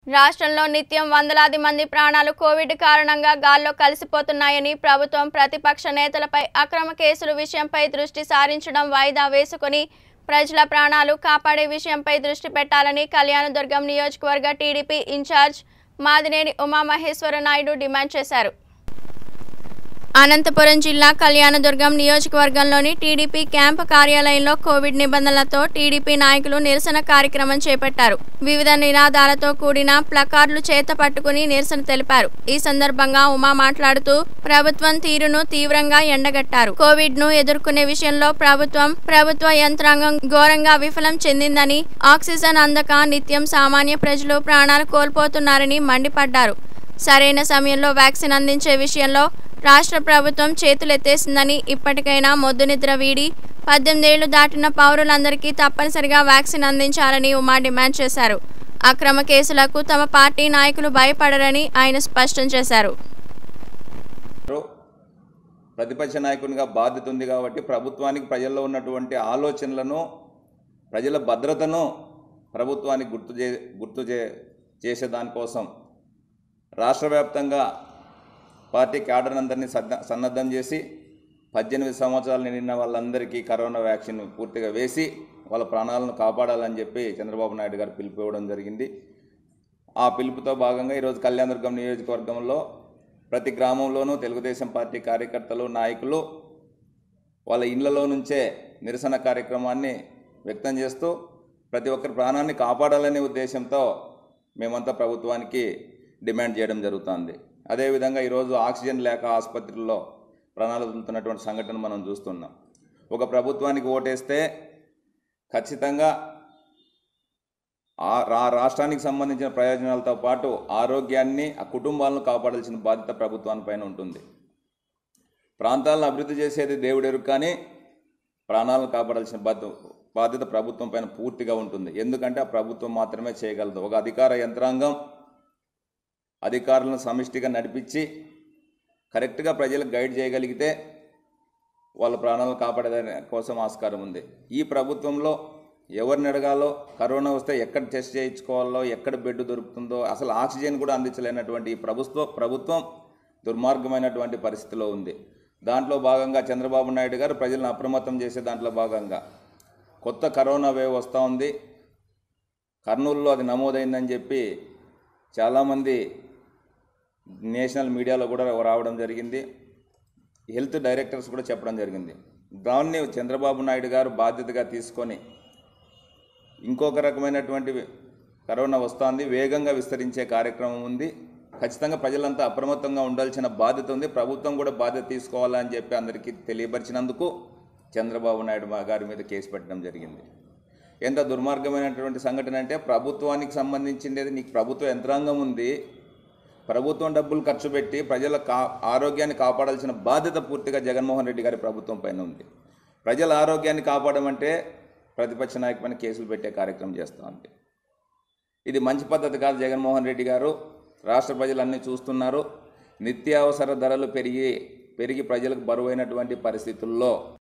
రాష్ట్రంలో నిత్యం వందలాది మంది ప్రాణాలు కోవిడ్ కారణంగా గాల్లో కలిసిపోతున్నాయని ప్రభుత్వం ప్రతిపక్ష నేతలపై అక్రమ కేసుల విషయంపై దృష్టి సారించడం వాయిదా వేసుకుని ప్రజల ప్రాణాలు కాపాడే విషయంపై దృష్టి పెట్టాలని కళ్యాణదుర్గం నియోజకవర్గ TDP incharge Madineni Umamaheswara Naidu demand చేశారు అనంతపురం జిల్లా కళ్యాణదుర్గం నియోజకవర్గంలోని టీడీపీ క్యాంపు కార్యాలయంలో కోవిడ్ నిబంధనలతో టీడీపీ నాయకులు నిరసన కార్యక్రమం చేపట్టారు వివిధ నినాదాలతో కూడిన ప్లకార్డులు చేత పట్టుకుని నిరసన తెలిపారు ఈ సందర్భంగా ఉమా మాట్లాడుతూ ప్రభుత్వం తీరును తీవ్రంగా ఎండగట్టారు కోవిడ్ ను ఎదుర్కొనే విషయంలో ప్రభుత్వం ప్రభుత్వ యంత్రాంగం ఘోరంగా విఫలం చెందిందని ఆక్సిజన్ అందక నిత్యం సామాన్య ప్రజలు ప్రాణాలు కోల్పోతున్నారని మండిపడ్డారు సరైన సమయంలో వ్యాక్సిన్ అందించే విషయంలో రాష్ట్ర ప్రభుత్వం చేతులెత్తేసిందని ఇప్పటికైనా మొద్దు నిద్ర వీడి పద్దెనిమిదేళ్లు దాటిన పౌరులందరికీ తప్పనిసరిగా వ్యాక్సిన్ అందించాలని ఉమా డిమాండ్ చేశారు అక్రమ కేసులకు తమ పార్టీ నాయకులు భయపడరని ఆయన స్పష్టం చేశారు ప్రతిపక్ష నాయకునిగా బాధ్యత ఉంది కాబట్టి ప్రభుత్వానికి ప్రజల్లో ఉన్నటువంటి ఆలోచనలను ప్రజల భద్రతను ప్రభుత్వానికి గుర్తు చే గుర్తు చే చేసే దానికోసం రాష్ట్ర వ్యాప్తంగా పార్టీ క్యాడర్ అందరినీ సన్న సన్నద్ధం చేసి పద్దెనిమిది సంవత్సరాలు నిండిన వాళ్ళందరికీ కరోనా వ్యాక్సిన్ పూర్తిగా వేసి వాళ్ళ ప్రాణాలను కాపాడాలని చెప్పి చంద్రబాబు నాయుడు గారు పిలుపు ఇవ్వడం జరిగింది ఆ పిలుపుతో భాగంగా ఈరోజు కళ్యాణదుర్గం నియోజకవర్గంలో ప్రతి గ్రామంలోనూ తెలుగుదేశం పార్టీ కార్యకర్తలు నాయకులు వాళ్ళ ఇళ్లలో నుంచే నిరసన కార్యక్రమాన్ని వ్యక్తం చేస్తూ ప్రతి ఒక్కరి ప్రాణాన్ని కాపాడాలనే ఉద్దేశంతో మేమంతా ప్రభుత్వానికి డిమాండ్ చేయడం జరుగుతుంది అదేవిధంగా ఈరోజు ఆక్సిజన్ లేక ఆసుపత్రుల్లో ప్రాణాలు వదులుతున్నటువంటి సంఘటన మనం చూస్తున్నాం ఒక ప్రభుత్వానికి ఓటేస్తే ఖచ్చితంగా ఆ రా రాష్ట్రానికి సంబంధించిన ప్రయోజనాలతో పాటు ఆరోగ్యాన్ని ఆ కుటుంబాలను కాపాడాల్సిన బాధ్యత ప్రభుత్వానిపైన ఉంటుంది ప్రాంతాలను అభివృద్ధి చేసేది దేవుడెరు కానీ ప్రాణాలను కాపాడాల్సిన బాధ్యత బాధ్యత ప్రభుత్వం పైన పూర్తిగా ఉంటుంది ఎందుకంటే ఆ ప్రభుత్వం మాత్రమే చేయగలదు ఒక అధికార యంత్రాంగం అధికారులను సమిష్టిగా నడిపించి కరెక్ట్గా ప్రజలకు గైడ్ చేయగలిగితే వాళ్ళ ప్రాణాలను కాపాడే కోసం ఆస్కారం ఉంది ఈ ప్రభుత్వంలో ఎవరిని అడగాలో కరోనా వస్తే ఎక్కడ టెస్ట్ చేయించుకోవాలో ఎక్కడ బెడ్ దొరుకుతుందో అసలు ఆక్సిజన్ కూడా అందించలేనటువంటి ఈ ప్రభుత్వ ప్రభుత్వం దుర్మార్గమైనటువంటి పరిస్థితిలో ఉంది దాంట్లో భాగంగా చంద్రబాబు నాయుడు గారు ప్రజలను అప్రమత్తం చేసే దాంట్లో భాగంగా కొత్త కరోనా వేవ్ వస్తూ ఉంది కర్నూలులో అది నమోదైందని చెప్పి చాలామంది నేషనల్ మీడియాలో కూడా రావడం జరిగింది హెల్త్ డైరెక్టర్స్ కూడా చెప్పడం జరిగింది దాన్ని చంద్రబాబు నాయుడు గారు బాధ్యతగా తీసుకొని ఇంకొక రకమైనటువంటి కరోనా వస్తోంది వేగంగా విస్తరించే కార్యక్రమం ఉంది ఖచ్చితంగా ప్రజలంతా అప్రమత్తంగా ఉండాల్సిన బాధ్యత ఉంది ప్రభుత్వం కూడా బాధ్యత తీసుకోవాలని చెప్పి అందరికీ తెలియపరిచినందుకు చంద్రబాబు నాయుడు మా గారి మీద కేసు పెట్టడం జరిగింది ఎంత దుర్మార్గమైనటువంటి సంఘటన అంటే ప్రభుత్వానికి సంబంధించింది నీకు ప్రభుత్వ యంత్రాంగం ఉంది ప్రభుత్వం డబ్బులు ఖర్చు పెట్టి ప్రజల కా ఆరోగ్యాన్ని కాపాడాల్సిన బాధ్యత పూర్తిగా జగన్మోహన్ రెడ్డి గారి ప్రభుత్వం పైన ఉంది ప్రజల ఆరోగ్యాన్ని కాపాడమంటే ప్రతిపక్ష నాయకు పైన కేసులు పెట్టే కార్యక్రమం చేస్తూ ఉంది ఇది మంచి పద్ధతి కాదు జగన్మోహన్ రెడ్డి గారు రాష్ట్ర ప్రజలన్నీ చూస్తున్నారు నిత్యావసర ధరలు పెరిగి పెరిగి ప్రజలకు బరువైనటువంటి పరిస్థితుల్లో